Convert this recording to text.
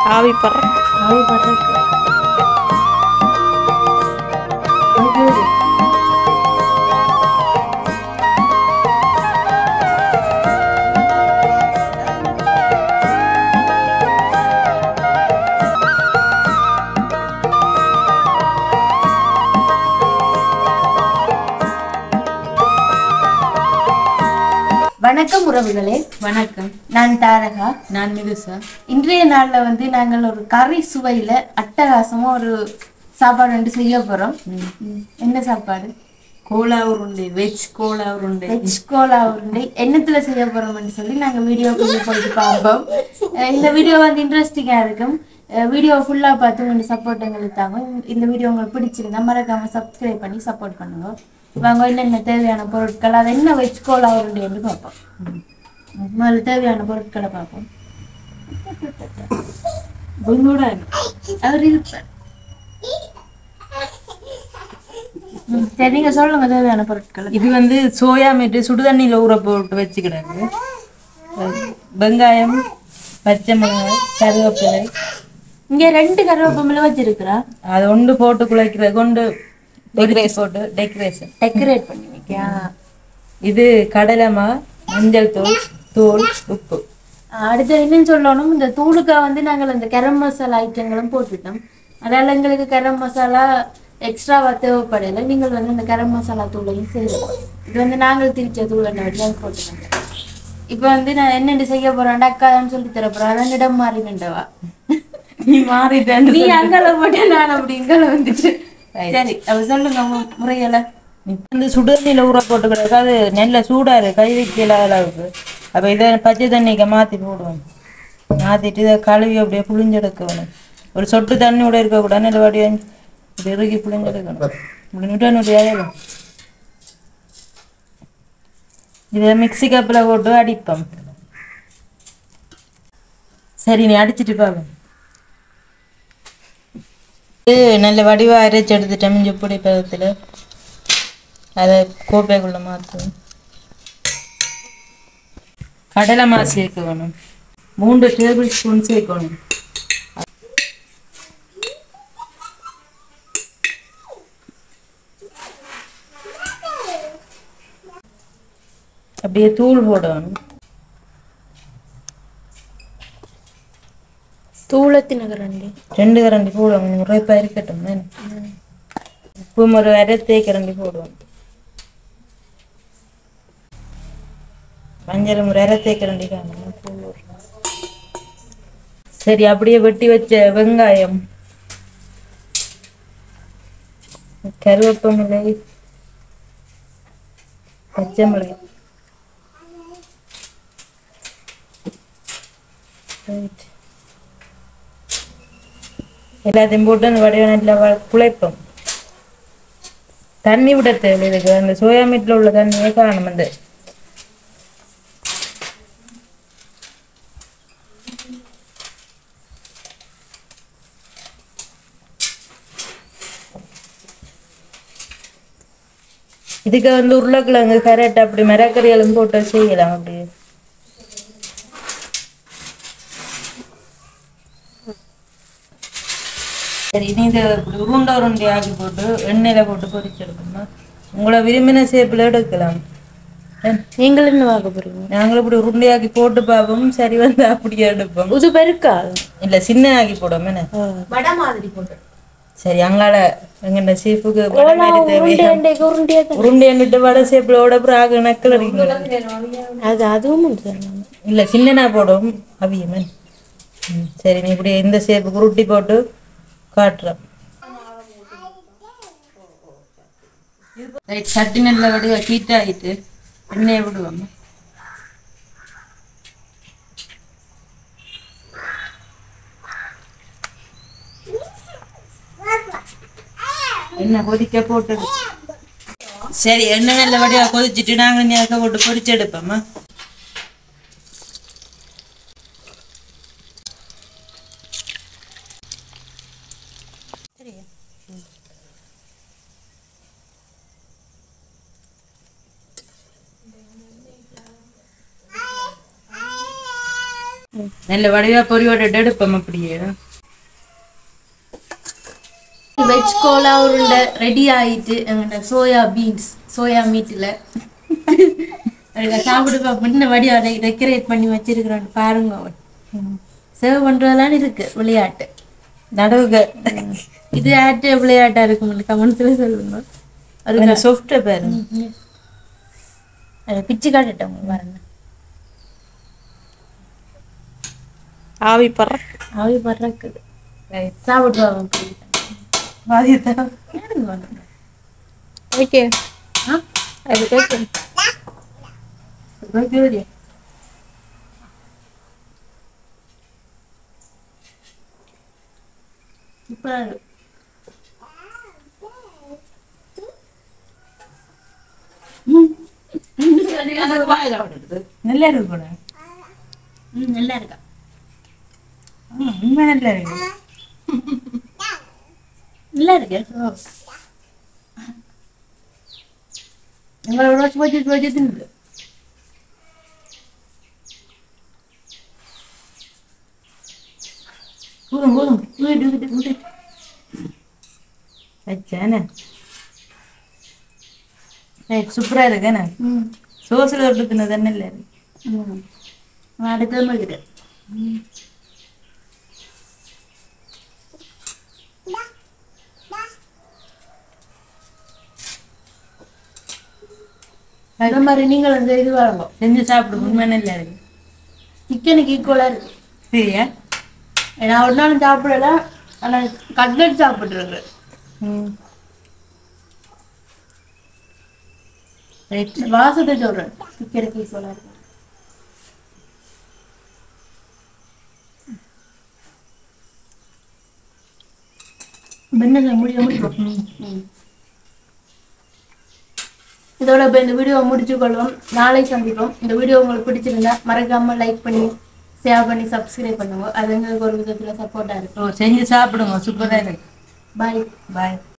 ஆவி பறக்கு ஆவி பறக்கு வணக்கம் உறவுகளே வணக்கம் நான் தாரகா நான் மிதுசா இன்றைய நாள்ல வந்து நாங்கள் ஒரு கறி சுவையில அட்டகாசமா ஒரு சாப்பாடு வந்து செய்ய போறோம் ம். என்ன சாப்பாடு கோலா உருண்டை வெஜ் கோலா உருண்டை வெஜ் கோலா உருண்டை என்னத்துல செய்ய போறோம்னு சொல்லி நாங்க வீடியோ போயிட்டு பார்ப்போம் அஹ் இந்த வீடியோ வந்து இன்ட்ரெஸ்டிங்கா இருக்கும் வீடியோ ஃபுல்லா பார்த்து உங்க சப்போர்ட் எங்களுக்கு தாங்க இந்த வீடியோ உங்களுக்கு பிடிச்சிருந்தா மறக்காம சப்ஸ்கிரைப் பண்ணி சப்போர்ட் பண்ணுங்க வாங்க என்னென்ன தேவையான பொருட்கள் அதை என்ன வெஜ் கோலா உருண்டைன்னு பார்ப்போம் முதல்ல தேவையான பொருட்களை பார்ப்போம் உங்களோட அவர் இருப்பார் ம், சரி நீங்க சொல்லுங்க தேவையான பொருட்கள் இது வந்து சோயா மீட்டு சுடுதண்ணியில் ஊற போட்டு வச்சுக்கிறாங்க வெங்காயம் பச்சை மிளகாய் கருவேப்பிலை இங்க ரெண்டு கருவேப்பமில வச்சிருக்கிறா அது ஒன்று போட்டு குழைக்கிற கொண்டு டெக்கரேஷன் போட்டு டெக்கரேஷன் டெக்கரேட் பண்ணி வைக்கியா இது கடலைமா மஞ்சள் தூள் தூள் உப்பு அடுத்து என்னன்னு சொல்லணும் இந்த தூளுக்கா வந்து நாங்கள் இந்த கரம் மசாலா ஐட்டங்களும் போட்டுட்டோம் அதனால எங்களுக்கு கரம் மசாலா எக்ஸ்ட்ராவா தேவைப்படலை நீங்கள் வந்து இந்த கரம் மசாலா தூளையும் செய்யலாம் இது வந்து நாங்கள் திரிச்ச தூள் என்ன வச்சு போட்டுக்கோங்க இப்போ வந்து நான் என்னென்னு செய்ய போறேன் அக்கா தான் சொல்லி தர போறேன் அதான் இடம் மாறி நின்றவா நீ மாறிட்டேன் நீ அங்கால போட்ட நான் அப்படி இங்கால வந்துட்டு சரி அப்ப சொல்லுங்க உங்க முறையில வந்து சுடுதண்ணியில் ஊற போட்டு கிடக்கு அது நல்ல சூடாக இருக்கு கை வைக்கல அளவுக்கு அப்போ இதை பச்சை தண்ணிக்கு மாற்றி போடுவோம் மாற்றிட்டு இதை கழுவி அப்படியே புளிஞ்செடுக்கணும் ஒரு சொட்டு தண்ணி கூட இருக்கக்கூடாது நல்ல வடியா இப்படி இறுக்கி புளிஞ்செடுக்கணும் புளிஞ்சுட்டு என்னுடைய ஆயிடும் இதை மிக்ஸி கப்பில் போட்டு அடிப்போம் சரி நீ அடிச்சிட்டு பாப்போம் இது நல்ல வடிவாக அரைச்சி எடுத்துட்டேன் மிஞ்சி பொடி பதத்தில் அதை கோப்பைக்குள்ள மாற்றுவோம் கடலை மாவு சேர்க்க வேணும் மூன்று டேபிள் ஸ்பூன் சேர்க்கணும் அப்படியே தூள் போடணும் தூளத்தின் கரண்டி ரெண்டு கரண்டி போடுவோம் முறைப்பா இருக்கட்டும் என்ன? உப்பு ஒரு அரை தேக்கரண்டி போடுவோம் மஞ்சள் ஒரு அரை தேக்கரண்டி காணும் சரி அப்படியே வெட்டி வச்ச வெங்காயம் கருவேப்பமில்லை பச்சை மிளகாய் Right. எல்லாத்தையும் போட்டு அந்த வடிவம் நல்லா வ- குழைப்போம் தண்ணி விட தேவை இதுக்கு அந்த சோயா மீட்ல உள்ள தண்ணியே காணும் அந்த இதுக்கு வந்து உருளைக்கிழங்கு கரெக்ட் அப்படி மிரக்கறிகளும் போட்டு செய்யலாம் அப்படியே சரி நீ இதை இப்படி உருண்டை உருண்டை ஆக்கி போட்டு எண்ணெயில போட்டு பொரிச்செடுக்கணுமா உங்களை விரும்பின ஷேப்பில் எடுக்கலாம் ஏன்? நீங்கள் என்ன வாங்க போறீங்க நாங்களும் இப்படி உருண்டையாக்கி போட்டு பார்ப்போம் சரி வந்து அப்படியே எடுப்போம் புது பெருக்கா இல்ல சின்ன ஆக்கி போடுவோம் என்ன வடை மாதிரி போட்டு சரி அங்கால எங்கண்ட சீப்புக்கு வடை மாதிரி தேவையா உருண்டையா உருண்டை என்கிட்ட வடை ஷேப்பிலோட பிறகு நக்கல் அடிக்கணும் அது அதுவும் சொன்னாங்க இல்ல சின்னனா போடும் அவியமே ம், சரி நீ இப்படி இந்த ஷேப்புக்கு உருட்டி போட்டு காட்டுறேன் ரைட் சட்டி நல்ல வடிவா ஹீட் ஆகிட்டு எண்ணெயை விடுவோம் எண்ணெய் கொதிக்க போட்டது சரி எண்ணெய் நல்ல வடிவா கொதிச்சுட்டு நாங்கள் நேரத்தை போட்டு பொரிச்சு எடுப்போம்மா நல்ல வடிவா பொரியோட எடுப்போம் அப்படியே வெஜ் கோலா உருண்டை ரெடி ஆயிட்டு எங்கள்கிட்ட சோயா பீன்ஸ் சோயா மீட்டில் அதுக்கு சாப்பிட்டு முன்ன வடியா டெக்கரேட் பண்ணி வச்சிருக்கிறோம் பாருங்க அவன் சேவ் பண்றதெல்லாம் இருக்கு விளையாட்டு நடுவுக இது ஆட்டு விளையாட்டா இருக்கும் கமெண்ட்ஸ்ல சொல்லுங்க அது அது சாஃப்டா பாருங்க அதை பிச்சு காட்டுட்டோம் பாருங்க ஆவி பறக்கு அவை பறக்குது சாப்பிட்டு வாதியத்தான் ஓகே அது ஓகே சூப்பரா இருக்கு நல்லா இருக்கு கூட ம், நல்லா இருக்கா ம், உண்மை நல்லா இருக்கு நல்லா இருக்கு எங்களோட வச்சு வச்சு வச்சு தின்னு போதும் போதும் வீட்டு வீட்டு வீட்டு வச்சானே ரைட் சூப்பரா இருக்குண்ணே ம் சோசில் தொட்டு தின்னது என்ன இல்லை ம் நான் அடுத்தது மாதிரி அந்த மாதிரி நீங்கள் அந்த இது வாங்க செஞ்சு சாப்பிடு உண்மை நல்லா இருக்கு சிக்கனுக்கு ஈக்குவலாக இருக்கு சரியா நான் ஒரு நாள் சாப்பிடல ஆனால் கட்லெட் சாப்பிட்ருக்கேன் ம் ரைட் வாசத்தை சொல்கிறேன் சிக்கனுக்கு ஈக்குவலாக இருக்கு பெண்ணை முடிய முடியும் ம். இதோட இப்போ இந்த வீடியோவை முடிச்சுக்கொள்வோம் நாளை சந்திப்போம் இந்த வீடியோ உங்களுக்கு பிடிச்சிருந்தா மறக்காம லைக் பண்ணி ஷேர் பண்ணி சப்ஸ்கிரைப் பண்ணுங்க அது எங்களுக்கு ஒரு விதத்தில் சப்போர்ட்டாக இருக்கும் ஓ செஞ்சு சாப்பிடுங்க சூப்பரா இருக்கு பாய் பாய்